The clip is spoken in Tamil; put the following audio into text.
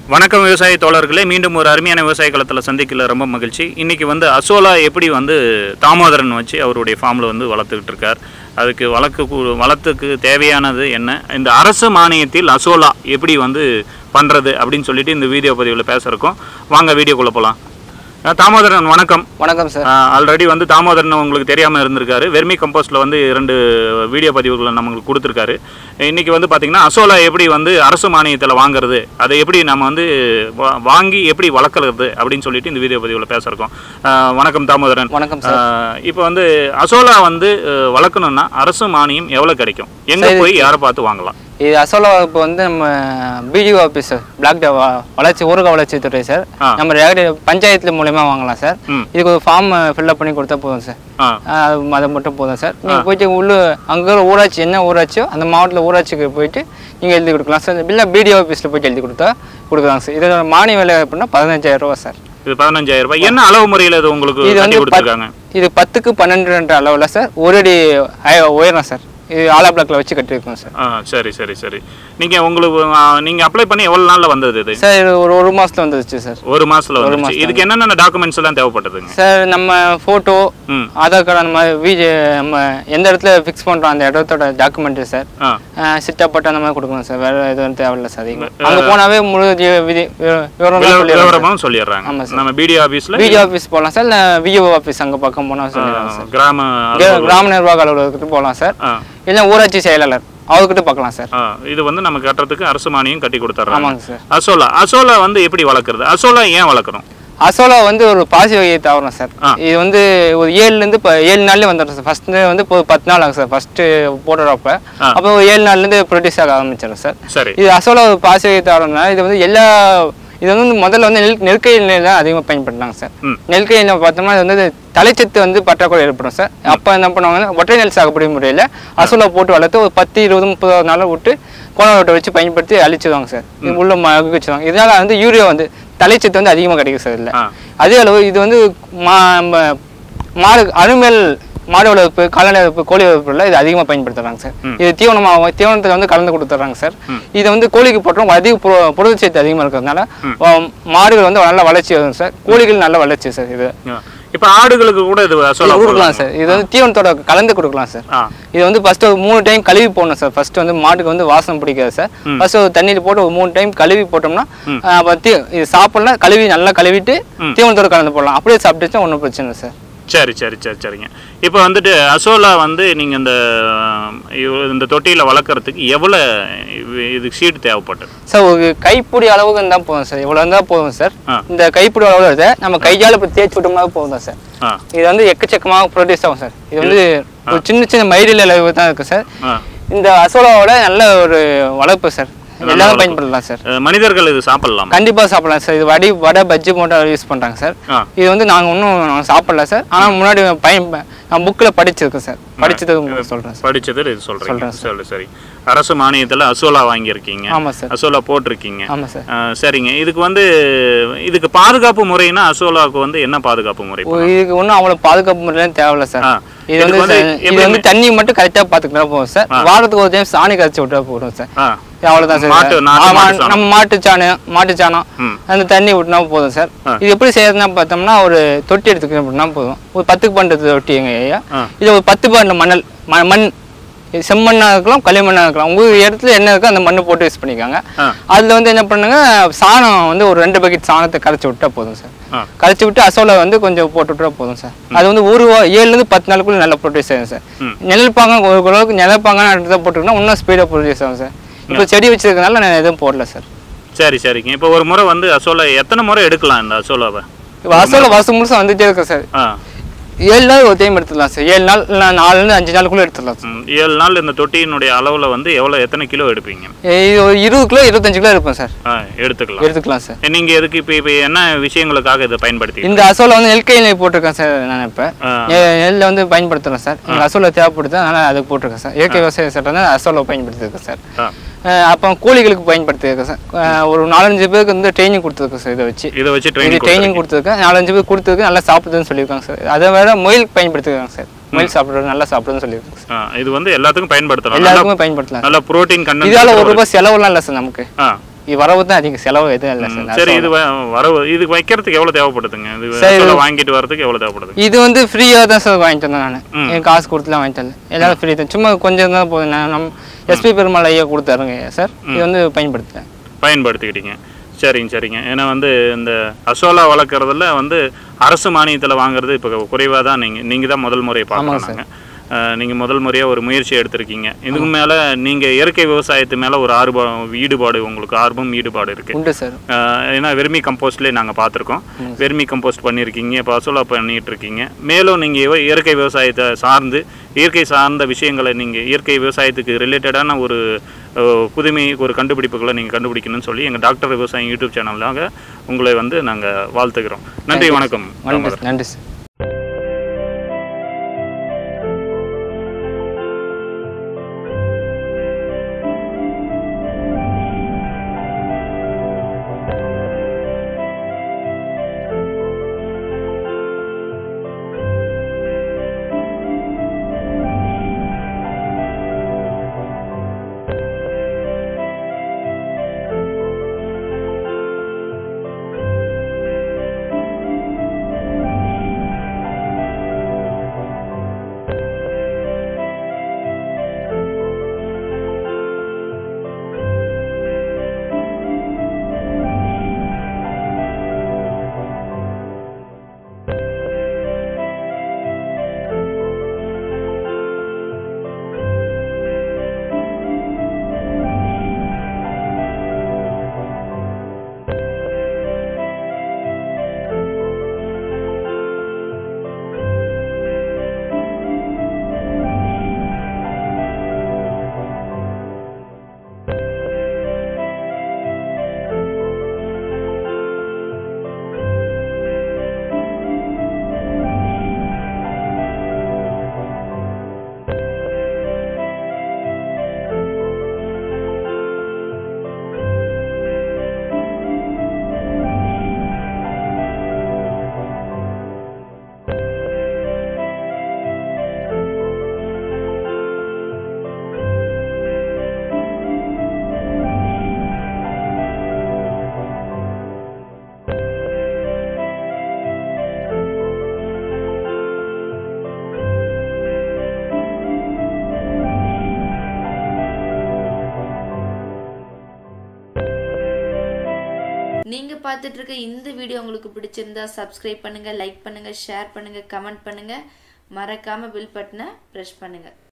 வணக்கம் விவசாய தோழர்களே மீண்டும் ஒரு அருமையான விவசாய களத்தில் சந்திக்கல ரொம்ப மகிழ்ச்சி இன்னைக்கு வந்து அசோலா எப்படி வந்து தாமோதரன் வச்சு அவருடைய ஃபார்மில் வந்து வளர்த்துக்கிட்டு இருக்கார் அதுக்கு வளர்க்க வளத்துக்கு தேவையானது என்ன இந்த அரசு மானியத்தில் அசோலா எப்படி வந்து பண்ணுறது அப்படின்னு சொல்லிட்டு இந்த வீடியோ பதிவில் பேசுகிறோம் வாங்க வீடியோக்குள்ளே போகலாம் தாமோதரன் வணக்கம் வணக்கம் சார் ஆல்ரெடி வந்து தாமோதரன் உங்களுக்கு தெரியாமல் இருந்திருக்காரு வெர்மி கம்போஸ்ட்டில் வந்து இரண்டு வீடியோ பதிவுகளை நமக்கு கொடுத்துருக்காரு இன்றைக்கி வந்து பார்த்திங்கன்னா அசோலா எப்படி வந்து அரசு மானியத்தில் வாங்குறது அதை எப்படி நம்ம வந்து வா- வாங்கி எப்படி வளர்க்குறது அப்படின்னு சொல்லிட்டு இந்த வீடியோ பதிவில் பேசுகிறோம் வணக்கம் தாமோதரன் வணக்கம் சார் இப்போ வந்து அசோலா வந்து அஹ், வளர்க்கணும்னா அரசு மானியம் எவ்வளோ கிடைக்கும் எங்கே போய் யாரை பார்த்து வாங்கலாம் இது அசோலா இப்போ வந்து நம்ம பிடிஓ ஆஃபீஸ் பிளாக் டே வ- வளர்ச்சி ஊரக வளர்ச்சித்துறை சார் ஆ. நம்ம டேரக்ட் பஞ்சாயத்துல மூலயமா வாங்கலாம் சார் ம் இதுக்கு ஒரு ஃபார்ம் ஃபில்அப் பண்ணி கொடுத்தா போதும் சார் ஆ ஆ, அது அது மட்டும் போதும் சார் நீங்கள் போயிட்டு உள்ள அங்கே இருக்கிற ஊராட்சி என்ன ஊராட்சியோ அந்த மாவட்டத்தில் ஊராட்சிக்கு போயிட்டு நீங்கள் எழுதி கொடுக்கலாம் சார் இல்லை பிடிஓ ஆஃபீஸில் போயிட்டு எழுதி கொடுத்தா கொடுக்கலாம் சார் இதோட மானிய விலை எப்படின்னா பதினஞ்சாயிரம் ரூபா சார் இது பதினஞ்சாயிரம் ரூபாய் என்ன அளவு முறையில் இது உங்களுக்கு இது கட்டி வந்து கொடுத்துருக்காங்க இது பத்துக்கு பன்னெண்டுன்ற அளவில் சார் ஒரு அடி ஹை- உயரம் சார் இது ஆலா பிளாக்ல வச்சு கட்டியிருக்கோம் சார் ஆ சரி சரி சரி நீங்கள் உங்களுக்கு நீங்கள் அப்ளை பண்ணி எவ்வளோ நாளில் வந்தது இது சார் இது ஒரு ஒரு மாதத்தில் வந்துருச்சு சார் ஒரு மாசத்துல வந்துருச்சு மாசத்துல இதுக்கு என்னென்ன டாக்குமெண்ட்ஸ் எல்லாம் தேவைப்பட்டதுங்க சார் நம்ம ஃபோட்டோ ம் ஆதார் கார்டு அந்த மாதிரி விஜே நம்ம எந்த இடத்துல ஃபிக்ஸ் பண்ணுறோம் அந்த இடத்தோட டாக்குமெண்ட் சார் ஆ சிட்டப்பட்டு அந்த மாதிரி கொடுக்கணும் சார் வேறு எதுவும் தேவையில்ல சார் அதிகமாக அங்கே போனாவே முழு வி- விதி வி- விவரம் விவ- சொல்லிடுறாங்க விவரமும் சொல்லிடுறாங்க ஆமா சார். நம்ம பிடி ஆபீஸ்ல விஜே ஆஃபீஸ் போகலாம் சார் இல்லை விஓ ஆஃபீஸ் அங்கே பக்கம் போனால் சொல்லிடுறாங்க சார் கிராம கிரா- கிராம நிர்வாக அலுவலகத்துக்கு போகலாம் சார் ஆ, இல்லை ஊராட்சி செயலாளர் அவர்கிட்ட பார்க்கலாம் சார் ஆ, இது வந்து நம்ம கட்டுறதுக்கு அரசு மானியம் கட்டி கொடுத்துட்றாங்க ஆமாங்க சார் அசோலா அசோலா வந்து எப்படி வளர்க்குறது அசோலா ஏன் வளர்க்குறோம் அசோலா வந்து ஒரு பாசி வகையை தவறும் சார் ஆ. இது வந்து ஒரு ஏழுலேருந்து இப்போ ஏழு நாள்லேயே வந்துடும் சார் ஃபஸ்ட்டு வந்து இப்போ பத்து நாள் ஆகும் சார் ஃபஸ்ட்டு போடுறப்ப ஆ. அப்போ ஒரு ஏழு நாள்லேருந்து ப்ரொடியூஸ் ஆக ஆரம்பிச்சிடும் சார் சரி இது அசோலா ஒரு பாசி வகையை தவறுனால இது வந்து எல்லா இது வந்து முதல்ல வந்து நெல் நெல்கை எண்ணெய் தான் அதிகமாக பயன்படுத்தாங்க சார் ம் நெல்கை எண்ணெய் பார்த்தோம்னா இது வந்து தலைச்சத்து வந்து பற்றாக்குறை ஏற்படும் சார் அப்போ என்ன பண்ணுவாங்கன்னா ஒற்றை நெல் சாகுபடி முறையில் அசோலா போட்டு வளர்த்து ஒரு பத்து இருபது முப்பது நாள் விட்டு கோணவட்டை வச்சு பயன்படுத்தி அழிச்சிடுவாங்க சார் இது உள்ள மகு வச்சுருவாங்க இதனால வந்து யூரியா வந்து தலைச்சத்து வந்து அதிகமாக கிடைக்கும் சார் இதில் ஆ அதே அளவு இது வந்து மா நம்ம மாடு அருமேல் மாடு வளர்ப்பு கால்நடை வளர்ப்பு கோழி வளர்ப்புல இது அதிகமாக பயன்படுத்துறாங்க சார் ம். இது தீவனமாக தீவனத்தில் வந்து கலந்து கொடுத்துட்றாங்க சார் ம். இதை வந்து கோழிக்கு போட்டோம் அதிக புர- புரதச்சத்து அதிகமாக இருக்கிறதுனால ஆ, மாடுகள் வந்து நல்ல வளர்ச்சி வரும் சார் கோழிகள் நல்ல வளர்ச்சி சார் இது ஆ. இப்ப ஆடுகளுக்கு கூட இது அசோலா இது கொடுக்கலாம் சார் இது வந்து தீவனத்தோட கலந்து கொடுக்கலாம் சார் ஆ இது வந்து ஃபர்ஸ்ட் ஒரு மூணு டைம் கழுவி போடணும் சார் ஃபர்ஸ்ட் வந்து மாட்டுக்கு வந்து வாசனை பிடிக்காது சார் ம். ஃபர்ஸ்ட் ஒரு தண்ணியில் போட்டு ஒரு மூணு டைம் கழுவி போட்டோம்னா ம். ஆ, அப்ப தீ இது சாப்பிடலாம் கழுவி நல்லா கழுவிட்டு ம். தீவனத்தோட கலந்து போடலாம் அப்படியே சாப்பிட்டுச்சா ஒன்றும் பிரச்சனை இல்லை சார் சரி சரி சரி சரிங்க இப்போ வந்துட்டு அசோலா வந்து நீங்க இந்த இவ்- இந்த தொட்டியில வளர்க்குறதுக்கு எவ்வளோ இது ஷீட் தேவைப்பட்டது சார் ஒரு கைப்பிடி அளவுக்கு இருந்தால் போதும் சார் இவ்வளோ இருந்தால் போதும் சார் ஆ இந்த கைப்பிடி அளவில் இருக்கு நம்ம கையால் இப்போ தேய்ச்சி விட்டோம்னா போதும் சார் ஆ இது வந்து எக்கச்சக்கமாக ப்ரொடியூஸ் ஆகும் சார் இது வந்து ஒரு சின்ன சின்ன மயிரில் அளவு தான் இருக்குது சார் ஆ இந்த அசோலாவோட நல்ல ஒரு வளர்ப்பு சார் எல்லாரும் பயன்படுத்தலாம் சார் அஹ், மனிதர்கள் இது சாப்பிடலாம் கண்டிப்பாக சாப்பிடலாம் சார் இது வடி வடை பஜ்ஜி போட்டு யூஸ் பண்ணுறாங்க சார் ஆ இது வந்து நாங்கள் இன்னும் சாப்பிடல சார் ஆனால் முன்னாடி பயன் நான் புக்கில் படிச்சிருக்கேன் சார் படிச்சது உங்களுக்கு சொல்கிறேன் சார் படிச்சது இது சொல்றீங்க சொல்றேன் சரி சரி அரசு மானியத்துல அசோலா வாங்கியிருக்கீங்க ஆமாம் சார் அசோலா போட்டிருக்கீங்க ஆமாம் சார் அஹ், சரிங்க இதுக்கு வந்து இதுக்கு பாதுகாப்பு முறைனா அசோலாவுக்கு வந்து என்ன பாதுகாப்பு முறை ஓ, இதுக்கு ஒன்றும் அவ்வளோ பாதுகாப்பு முறையெல்லாம் தேவையில்ல சார் ஆ. இது இதுக்கு வந்து வந்து சார், இது எப்படி வந்து தண்ணி மட்டும் கரெக்டாக பார்த்துக்கிட்டா போதும் சார் வாரத்துக்கு ஒரு டைம் சாணி கரைச்சி விட்டா போதும் சார் ஆ அவ்வளோதான் சார் மாட்டு- நாட்டு ஆமா, மாட்டு சாணம். நம்ம மாட்டு சாணம் மாட்டு சாணம் ம் அந்த தண்ணி விட்டுனா போதும் சார் ஆ. இது எப்படி செய்யறதுனா பார்த்தோம்னா ஒரு தொட்டி எடுத்துக்கணும் அப்படின்னா போதும் ஒரு பத்துக்கு பன்னெண்டு தொட்டி எங்க ஐயா ஆ இது ஒரு பத்து பன்னெண்டு மணல் ம- மண் இது செம்மண்ணாக இருக்கலாம் களிமண்ணாக இருக்கலாம் உங்கள் இடத்துல என்ன இருக்கோ அந்த மண்ணை போட்டு யூஸ் பண்ணிக்கோங்க ஆ அதில் வந்து என்ன பண்ணுங்க சாணம் வந்து ஒரு ரெண்டு பக்கெட் சாணத்தை கரைச்சி விட்டா போதும் சார் ஆ கரைச்சி விட்டு அசோலா வந்து கொஞ்சம் போட்டு விட்டா போதும் சார் அது வந்து ஒரு வா- ஏழுலேருந்து பத்து நாளுக்குள்ள நல்லா ப்ரொடியூஸ் ஆகும் சார் ம். நிழல்பாங்க ஒரு அளவுக்கு நிழல்பாங்க எடுத்து போட்டுக்கினா இன்னும் ஸ்பீடாக ப்ரொடியூஸ் ஆகும் சார் இப்போ செடி வச்சிருக்கனால நான் எதுவும் போடல சார் சரி சரிங்க இப்போ ஒரு முறை வந்து அசோலா எத்தனை முறை எடுக்கலாம் இந்த அசோலாவை இப்போ அசோலா வருஷம் முழுசும் வந்துட்டே இருக்கு சார் ஆ ஏழு நாள் ஒரு டைம் எடுத்துடலாம் சார் ஏழு நாள் இல்லை நாலுலேருந்து அஞ்சு நாளுக்குள்ளே எடுத்துடலாம் சார் ம், ஏழு நாள் இந்த தொட்டியினுடைய அளவில் வந்து எவ்வளோ எத்தனை கிலோ எடுப்பீங்க இது ஒரு இருபது கிலோ இருபத்தஞ்சு கிலோ இருப்பேன் சார் ஆ எடுத்துக்கலாம் எடுத்துக்கலாம் சார் நீங்க எதுக்கு இப்போ இப்போ என்ன விஷயங்களுக்காக இதை பயன்படுத்தி இந்த அசோலா வந்து நெல்கை நெல் போட்டிருக்கேன் சார் நான் இப்போ ஆ நெல்லில் வந்து பயன்படுத்துகிறேன் சார் எனக்கு அசோலா தேவைப்படுது அதனால் அதுக்கு போட்டிருக்கேன் சார் இயற்கை விவசாய சட்டம் தான் அசோலா பயன்படுத்தியிருக்கேன் சார் ஆ அஹ் அப்புறம் கோழிகளுக்கு பயன்படுத்தியிருக்கேன் சார் அஹ் ஒரு நாலஞ்சு பேருக்கு வந்து ட்ரைனிங் கொடுத்துருக்கேன் சார் இதை வச்சு இதை வச்சு இது ட்ரைனிங் ட்ரைனிங் கொடுத்துருக்கேன் நாலஞ்சு பேர் கொடுத்துருக்கு நல்லா சாப்பிடுதுன்னு சொல்லியிருக்காங்க சார் அதை வேற முயல் பயன்படுத்திருக்காங்க சார் முயல் சாப்பிடுறது நல்லா சாப்பிடுதுன்னு சொல்லியிருக்காங்க சார் ஆ இது வந்து எல்லாத்துக்கும் பயன்படுத்தலாம் நல்லா எல்லாருக்குமே பயன்படுத்தலாம் நல்ல புரோட்டீன் கண்டென்ட் இதால ஒரு ரூபாய் செலவுலாம் இல்லை சார் நமக்கு ஆ இது வரவு தான் அதிகம் செலவு எதுவும் இல்லை சார் சரி இது வ- வரவு இதுக்கு வைக்கிறதுக்கு எவ்வளோ தேவைப்படுதுங்க இது சரி, அசோலா வாங்கிட்டு வரதுக்கு எவ்வளோ தேவைப்படுது இது வந்து ஃப்ரீயாக தான் சார் வாங்கிட்டு வந்தேன் நான் ம். என் காசு கொடுத்துலாம் வாங்கிட்டு வரல எல்லாரும் ஃப்ரீ தான் சும்மா கொஞ்சம் தான் போதும் நான் நம்ம எஸ்பி பெருமாள் ஐயா கொடுத்தாருங்க சார் இது வந்து பயன்படுத்துகிறேன் பயன்படுத்திக்கிட்டீங்க சரிங்க சரிங்க ஏன்னா வந்து இந்த அசோலா வளர்க்குறதுல வந்து அரசு மானியத்தில் வாங்குறது இப்போ குறைவாக தான் நீங்கள் நீங்கள் தான் முதல் முறை பார்க்குறாங்க நீங்கள் முதல் முறையாக ஒரு முயற்சி எடுத்திருக்கீங்க இதுக்கு மேலே நீங்கள் இயற்கை விவசாயத்து மேலே ஒரு ஆர்வ ஈடுபாடு உங்களுக்கு ஆர்வம் ஈடுபாடு இருக்குது உண்டு சார் ஏன்னா வெர்மி கம்போஸ்ட்லேயே நாங்கள் பார்த்துருக்கோம் வெர்மி கம்போஸ்ட் பண்ணியிருக்கீங்க இப்போ அசோலா பண்ணிட்டு இருக்கீங்க மேலும் நீங்கள் இயற்கை விவசாயத்தை சார்ந்து இயற்கை சார்ந்த விஷயங்களை நீங்கள் இயற்கை விவசாயத்துக்கு ரிலேட்டடான ஒரு அஹ், புதுமை ஒரு கண்டுபிடிப்புகளை நீங்கள் கண்டுபிடிக்கணும்னு சொல்லி எங்கள் டாக்டர் விவசாயம் யூடியூப் சேனலாக உங்களை வந்து நாங்கள் வாழ்த்துக்கிறோம் நன்றி வணக்கம் நன்றி நன்றி சார் நீங்க பார்த்துட்டு இருக்க இந்த வீடியோ உங்களுக்கு பிடிச்சிருந்தா சப்ஸ்கிரைப் பண்ணுங்க லைக் பண்ணுங்க ஷேர் பண்ணுங்க கமெண்ட் பண்ணுங்க மறக்காம பில் பட்டனை ப்ரெஸ் பண்ணுங்க